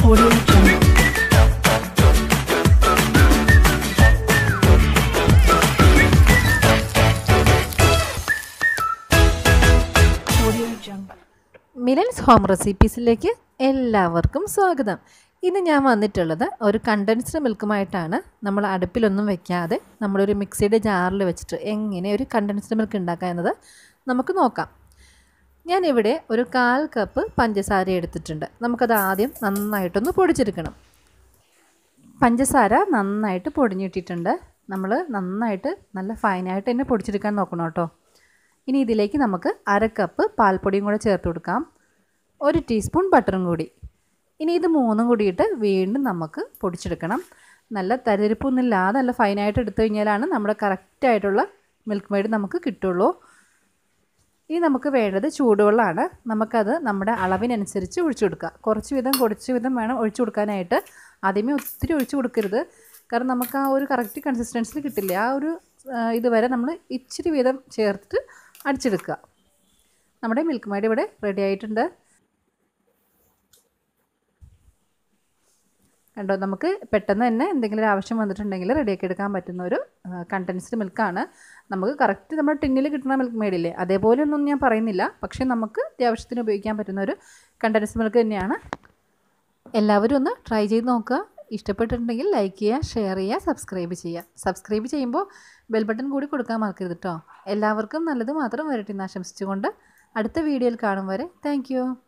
Audio Jungle. Audio Jungle. Milan's home റെസിപ്പീസിലേക്ക് എല്ലാവർക്കും സ്വാഗതം ഇന്ന് ഞാൻ വന്നിട്ടുള്ളത് ഒരു കണ്ടൻസ്ഡ് മിൽക്കുമായിട്ടാണ് നമ്മൾ അടുപ്പിലൊന്നും വെക്കാതെ നമ്മളൊരു മിക്സിയുടെ ജാറിൽ വെച്ചിട്ട് എങ്ങനെ ഒരു കണ്ടൻസ്ഡ് മിൽക്ക് ഉണ്ടാക്കാം എന്നത് നമുക്ക് നോക്കാം ഞാനിവിടെ ഒരു കാൽ കപ്പ് പഞ്ചസാര എടുത്തിട്ടുണ്ട് നമുക്കത് ആദ്യം നന്നായിട്ടൊന്ന് പൊടിച്ചെടുക്കണം പഞ്ചസാര നന്നായിട്ട് പൊടിഞ്ഞിട്ടിട്ടുണ്ട് നമ്മൾ നന്നായിട്ട് നല്ല ഫൈനായിട്ട് തന്നെ പൊടിച്ചെടുക്കാൻ നോക്കണം കേട്ടോ ഇനി ഇതിലേക്ക് നമുക്ക് അര കപ്പ് പാൽപ്പൊടിയും കൂടെ ചേർത്ത് കൊടുക്കാം ഒരു ടീസ്പൂൺ ബട്ടറും കൂടി ഇനി ഇത് മൂന്നും കൂടിയിട്ട് വീണ്ടും നമുക്ക് പൊടിച്ചെടുക്കണം നല്ല തരിരിപ്പൊന്നുമില്ലാതെ നല്ല ഫൈനായിട്ട് എടുത്തു കഴിഞ്ഞാലാണ് നമ്മുടെ കറക്റ്റായിട്ടുള്ള മിൽക്ക് മെയ്ഡ് നമുക്ക് കിട്ടുള്ളൂ ഇനി നമുക്ക് വേണ്ടത് ചൂടുവെള്ളമാണ് നമുക്കത് നമ്മുടെ അളവിനനുസരിച്ച് ഒഴിച്ചു കൊടുക്കുക കുറച്ച് വിധം കുറച്ച് വിധം വേണം ഒഴിച്ചു കൊടുക്കാനായിട്ട് ആദ്യമേ ഒത്തിരി ഒഴിച്ചു കൊടുക്കരുത് കാരണം നമുക്ക് ആ ഒരു കറക്റ്റ് കൺസിസ്റ്റൻസിൽ കിട്ടില്ല ആ ഒരു ആ, ഇതുവരെ നമ്മൾ ഇച്ചിരി വീതം ചേർത്തിട്ട് അടിച്ചെടുക്കുക നമ്മുടെ മിൽക്ക് മേഡ് ഇവിടെ റെഡി ആയിട്ടുണ്ട് കണ്ടോ നമുക്ക് പെട്ടെന്ന് തന്നെ എന്തെങ്കിലും ഒരു ആവശ്യം വന്നിട്ടുണ്ടെങ്കിൽ റെഡിയാക്കി എടുക്കാൻ പറ്റുന്ന ഒരു കണ്ടൻസ്ഡ് മിൽക്കാണ് നമുക്ക് കറക്റ്റ് നമ്മുടെ ടിന്നിൽ കിട്ടുന്ന മിൽക്ക് മേഡില്ലേ അതേപോലെ ഒന്നും ഞാൻ പറയുന്നില്ല പക്ഷേ നമുക്ക് അത്യാവശ്യത്തിന് ഉപയോഗിക്കാൻ പറ്റുന്ന ഒരു കണ്ടൻസ്ഡ് മിൽക്ക് തന്നെയാണ് എല്ലാവരും ഒന്ന് ട്രൈ ചെയ്ത് നോക്കുക ഇഷ്ടപ്പെട്ടിട്ടുണ്ടെങ്കിൽ ലൈക്ക് ചെയ്യുക ഷെയർ ചെയ്യുക സബ്സ്ക്രൈബ് ചെയ്യുക സബ്സ്ക്രൈബ് ചെയ്യുമ്പോൾ ബെൽ ബട്ടൺ കൂടി കൊടുക്കാൻ മറക്കരുത് കേട്ടോ എല്ലാവർക്കും നല്ലത് മാത്രം വരട്ടെ എന്ന് ആശംസിച്ചുകൊണ്ട് അടുത്ത വീഡിയോയിൽ കാണും വരെ താങ്ക്